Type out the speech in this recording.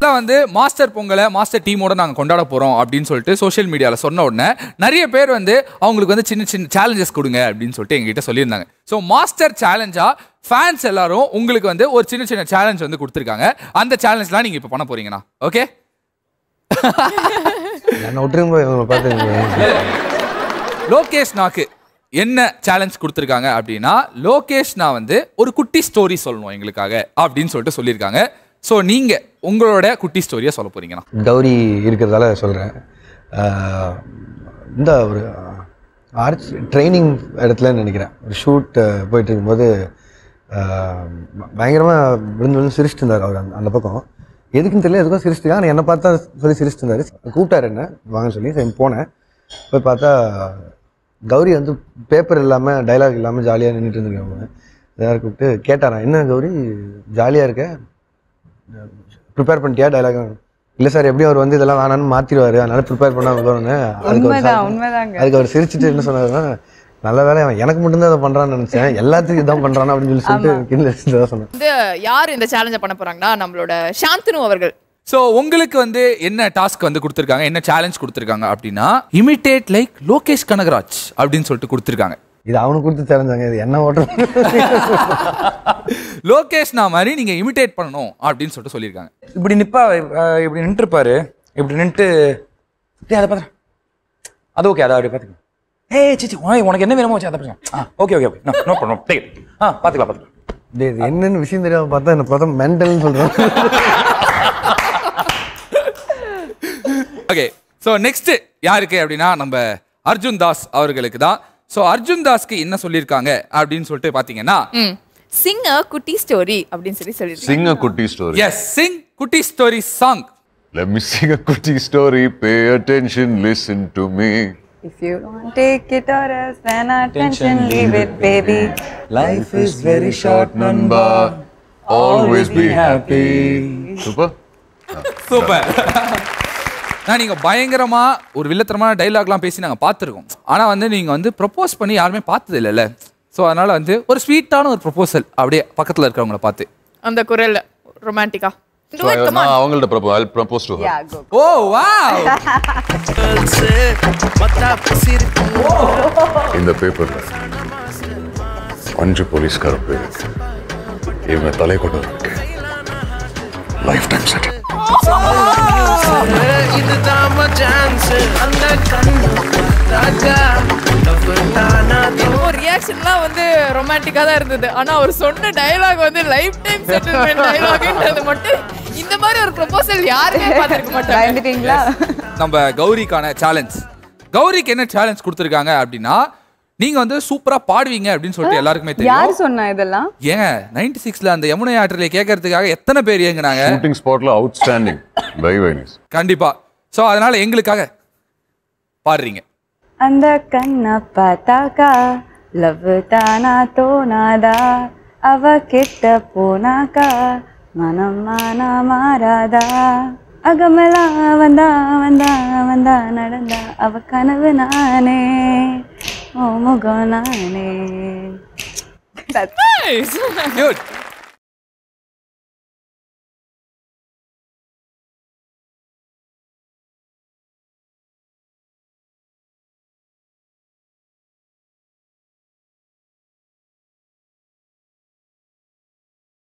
அதான் வந்து மாஸ்டர் பொங்கலை மாஸ்டர் டீமோட நாங்கள் கொண்டாட போகிறோம் அப்படின்னு சொல்லிட்டு சோஷியல் மீடியாவில் சொன்ன உடனே நிறைய பேர் வந்து அவங்களுக்கு வந்து சின்ன சின்ன சேலஞ்சஸ் கொடுங்க அப்படின்னு சொல்லிட்டு எங்ககிட்ட சொல்லியிருந்தாங்க ஸோ மாஸ்டர் சேலஞ்சா ஃபேன்ஸ் எல்லாரும் உங்களுக்கு வந்து ஒரு சின்ன சின்ன சேலஞ்ச் வந்து கொடுத்துருக்காங்க அந்த சேலஞ்ச்லாம் நீங்கள் இப்போ பண்ண போறீங்கண்ணா ஓகே என்ன விட்டுருங்க bro, இவங்களை பார்த்து லோகேஷ் நாக்கு என்ன சேலஞ்ச் கொடுத்துருக்காங்க அப்படின்னா லோகேஷ் நான் வந்து ஒரு குட்டி ஸ்டோரி சொல்லணும் எங்களுக்காக அப்படின்னு சொல்லிட்டு சொல்லியிருக்காங்க ஸோ நீங்கள் உங்களோட குட்டி ஸ்டோரியை சொல்ல போறீங்கண்ணா கௌரி இருக்கிறதால சொல்கிறேன் இந்த ஒரு ஆர்ட்ஸ் ட்ரைனிங் இடத்துல நினைக்கிறேன் ஒரு ஷூட் போயிட்டு இருக்கும்போது பயங்கரமாக விழுந்து விழுந்து சிரிச்சிட்டு இருந்தார் அவர் அந்த- அந்த பக்கம் எதுக்குன்னு தெரியல எதுக்கும் சிரிச்சிட்டு ஆனால் என்னை பார்த்தா சொல்லி சிரிச்சிட்டு இருந்தார் கூப்பிட்டாரு என்ன வாங்க சொல்லி சரி போனேன் போய் பார்த்தா கௌரி வந்து பேப்பர் இல்லாமல் டைலாக் இல்லாமல் ஜாலியாக நின்றுட்டு இருந்திருக்காங்க எல்லாரும் கூப்பிட்டு கேட்டாராம் என்ன கௌரி ஜாலியாக இருக்க ப்ரிப்பேர் பண்ணிட்டியா டைலாக் இல்லை சார் எப்படியும் அவர் வந்து இதெல்லாம் வேணாம்னு மாற்றிடுவார் அதனால ப்ரிப்பேர் பண்ண வருவானு அதுக்கு அவர் உண்மைதான் சார் உண்மைதாங்க அதுக்கு அவர் சிரிச்சிட்டு என்ன சொன்னாருன்னா நல்ல வேலை அவன் எனக்கு மட்டும்தான் அதை பண்ணுறான்னு நினச்சேன் எல்லாத்துக்கும் இதான் பண்ணுறானா அப்படின்னு சொல்லி சொல்லிட்டு கீழே இதான் சொன்னேன் வந்து யார் இந்த சேலஞ்சை பண்ண போறாங்கன்னா நம்மளோட சாந்தனு அவர்கள் ஸோ உங்களுக்கு வந்து என்ன டாஸ்க் வந்து கொடுத்துருக்காங்க என்ன சேலஞ்ச் கொடுத்துருக்காங்க அப்படின்னா இமிட்டேட் லைக் லோகேஷ் கனகராஜ் அப்படின்னு சொல்லிட்டு கொடுத்துருக்காங்க இது அவனுக்கு கொடுத்து தெரிஞ்சாங்க இது என்ன ஓட்டம் லோகேஷ் நான் மாதிரி நீங்கள் இமிட்டேட் பண்ணணும் அப்படின்னு சொல்லிட்டு சொல்லியிருக்காங்க இப்படி நிப்பா அஹ் இப்படி நின்றுப்பாரு இப்படி நின்றுட்டு டேய் அதை பார்த்துறேன் அது ஓகே அதை அப்படி பார்த்துக்கலாம் ஏய் சிச்சி உனக்கு உனக்கு என்ன வேணுமோ வச்சு அதை பிரச்சனை ஆ okay okay okay no problem take ஆ பார்த்துக்கலாம் பார்த்துக்கலாம் டேய், இது என்னன்னு விஷயம் தெரியாம பார்த்தா என்ன பார்த்தா மென்டல்னு சொல்கிறேன் ஓகே ஸோ நெக்ஸ்ட் யாருக்கு அப்படின்னா நம்ம அர்ஜுன் தாஸ் அவர்களுக்கு தான் ஸோ அர்ஜுன் தாஸ்க்கு என்ன சொல்லியிருக்காங்க அப்படின்னு சொல்லிட்டு பார்த்தீங்கன்னா ம் சிங் அ குட்டி ஸ்டோரி அப்படின்னு சொல்லி சொல்லிருக்காங்க Sing a kutti story. Yes sing kutti story song Let me sing a kutti story. Pay attention, listen to me. If you don't take it or else then attention leave it baby life is very short Namba, always be happy. Super. Super நான் நீங்க பயங்கரமா ஒரு வில்லத்தனமான டைலாக்லாம் பேசி நாங்க பார்த்துருக்கோம் ஆனா வந்து நீங்க வந்து ப்ரப்போஸ் பண்ணி யாருமே பார்த்தது இல்லைல்ல ஸோ அதனால வந்து ஒரு ஸ்வீட்டான ஒரு ப்ரப்போசல் அப்படியே பக்கத்துல இருக்கிறவங்கள பார்த்து அந்த குரல்ல ரொமான்டிக்கா So I, நான் அவங்கள்ட்ட propose, I'll propose to her. yeah go oh wow இந்த பேப்பர்ல அஞ்சு போலீஸ்கார பேர் இருக்கு இவங்க தலை கொண்டு இருக்கு லைஃப் டைம் செட் ரியாக்ஷன்லாம் வந்து ரொமான்டிக்கா தான் இருந்தது ஆனா அவர் சொன்ன டயலாக் வந்து லைஃப் டைம் செட்டில்மெண்ட் டயலாக்ன்றது மட்டும் இந்த மாதிரி ஒரு ப்ரொபோசல் யாருமே பார்த்திருக்க மாட்டாங்க பயந்துட்டீங்களா நம்ம கௌரிக்கான சேலஞ்ச் கௌரிக்கு என்ன சேலஞ்ச் கொடுத்துருக்காங்க அப்படின்னா நீங்க வந்து சூப்பரா பாடுவீங்க அப்படின்னு சொல்லிட்டு எல்லாருக்குமே யார் தெரியும் சொன்னா இதெல்லாம் ஏங்க நைன்டி சிக்ஸ்ல அந்த யமுனை ஆற்றிலே கேட்கறதுக்காக எத்தனை பேர் ஏங்குனாங்க ஷூட்டிங் ஸ்பாட்ல அவுட்ஸ்டாண்டிங் வெரி வெரி நைஸ் கண்டிப்பா சோ அதனால எங்களுக்காக பாடுறீங்க அந்த கண்ணை பார்த்தாக்கா லவ் தானா தோணாதா அவ கிட்ட போனாக்கா மனம் மானா மாறாதா அகமெல்லாம் வந்தா வந்தா வந்தா நடந்தா அவ கனவு நானே ஓ முகம் நானே That's- Good.